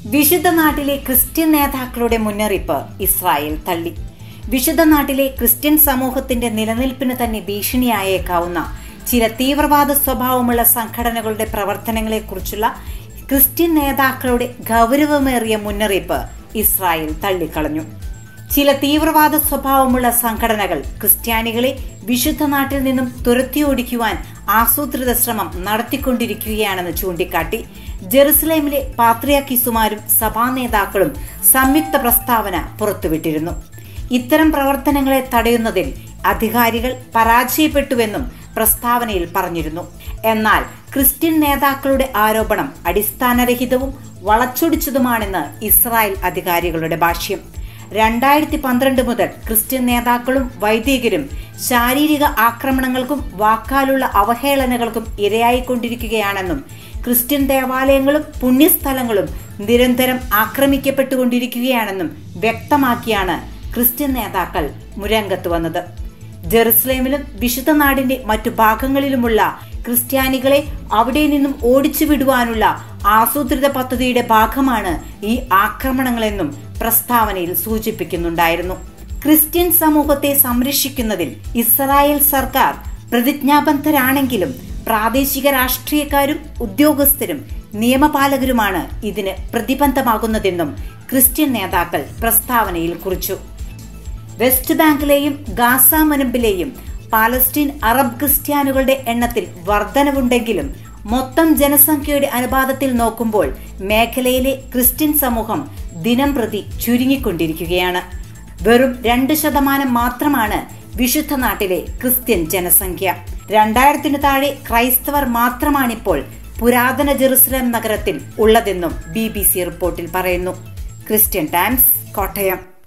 വിശുദ്ധ നാട്ടിലെ ക്രിസ്ത്യൻ നേതാക്കളുടെ മുന്നറിയിപ്പ് ഇസ്രായേൽ തള്ളി വിശുദ്ധ നാട്ടിലെ ക്രിസ്ത്യൻ സമൂഹത്തിന്റെ നിലനിൽപ്പിന് തന്നെ ഭീഷണിയായേക്കാവുന്ന ചില തീവ്രവാദ സ്വഭാവമുള്ള സംഘടനകളുടെ പ്രവർത്തനങ്ങളെക്കുറിച്ചുള്ള ക്രിസ്ത്യൻ നേതാക്കളുടെ ഗൗരവമേറിയ മുന്നറിയിപ്പ് ഇസ്രായേൽ തള്ളിക്കളഞ്ഞു ചില തീവ്രവാദ സ്വഭാവമുള്ള സംഘടനകൾ ക്രിസ്ത്യാനികളെ വിശുദ്ധ നാട്ടിൽ നിന്നും തുരത്തിയോടിക്കുവാൻ ആസൂത്രിത ശ്രമം നടത്തിക്കൊണ്ടിരിക്കുകയാണെന്ന് ചൂണ്ടിക്കാട്ടി ജെറുസലേമിലെ പാത്രിയാക്കിസുമാരും സഭാ നേതാക്കളും സംയുക്ത പ്രസ്താവന പുറത്തുവിട്ടിരുന്നു ഇത്തരം പ്രവർത്തനങ്ങളെ തടയുന്നതിൽ അധികാരികൾ പരാജയപ്പെട്ടുവെന്നും പ്രസ്താവനയിൽ പറഞ്ഞിരുന്നു എന്നാൽ ക്രിസ്ത്യൻ നേതാക്കളുടെ ആരോപണം അടിസ്ഥാനരഹിതവും വളച്ചൊടിച്ചതുമാണെന്ന് ഇസ്രായേൽ അധികാരികളുടെ ഭാഷ്യം രണ്ടായിരത്തി പന്ത്രണ്ട് മുതൽ ക്രിസ്ത്യൻ നേതാക്കളും വൈദികരും ശാരീരിക ആക്രമണങ്ങൾക്കും വാക്കാലുള്ള അവഹേളനകൾക്കും ഇരയായിക്കൊണ്ടിരിക്കുകയാണെന്നും ക്രിസ്ത്യൻ ദേവാലയങ്ങളും പുണ്യസ്ഥലങ്ങളും നിരന്തരം ആക്രമിക്കപ്പെട്ടുകൊണ്ടിരിക്കുകയാണെന്നും വ്യക്തമാക്കിയാണ് ക്രിസ്ത്യൻ നേതാക്കൾ മുരംഗത്ത് വന്നത് ജെറുസലേമിലും വിശുദ്ധ നാടിന്റെ മറ്റു ഭാഗങ്ങളിലുമുള്ള ക്രിസ്ത്യാനികളെ അവിടെ നിന്നും ഓടിച്ചു വിടുവാനുള്ള ആസൂത്രിത പദ്ധതിയുടെ ഭാഗമാണ് ഈ ആക്രമണങ്ങളെന്നും പ്രസ്താവനയിൽ സൂചിപ്പിക്കുന്നുണ്ടായിരുന്നു ക്രിസ്ത്യൻ സമൂഹത്തെ സംരക്ഷിക്കുന്നതിൽ ഇസ്രായേൽ സർക്കാർ പ്രതിജ്ഞാബദ്ധരാണെങ്കിലും പ്രാദേശിക രാഷ്ട്രീയക്കാരും ഉദ്യോഗസ്ഥരും നിയമപാലകരുമാണ് ഇതിന് പ്രതിബന്ധമാകുന്നതെന്നും ക്രിസ്ത്യൻ നേതാക്കൾ പ്രസ്താവനയിൽ കുറിച്ചു വെസ്റ്റ് ബാങ്കിലെയും ഗാസ മുനമ്പിലെയും പാലസ്തീൻ അറബ് ക്രിസ്ത്യാനികളുടെ എണ്ണത്തിൽ വർധനവുണ്ടെങ്കിലും മൊത്തം ജനസംഖ്യയുടെ അനുപാതത്തിൽ നോക്കുമ്പോൾ മേഖലയിലെ ക്രിസ്ത്യൻ സമൂഹം ദിനം പ്രതി ചുരുങ്ങിക്കൊണ്ടിരിക്കുകയാണ് വെറും രണ്ട് ശതമാനം മാത്രമാണ് വിശുദ്ധ നാട്ടിലെ ക്രിസ്ത്യൻ ജനസംഖ്യ രണ്ടായിരത്തിന് താഴെ ക്രൈസ്തവർ മാത്രമാണിപ്പോൾ പുരാതന ജെറുസലേം നഗരത്തിൽ ഉള്ളതെന്നും ബി റിപ്പോർട്ടിൽ പറയുന്നു ക്രിസ്ത്യൻ ടൈംസ് കോട്ടയം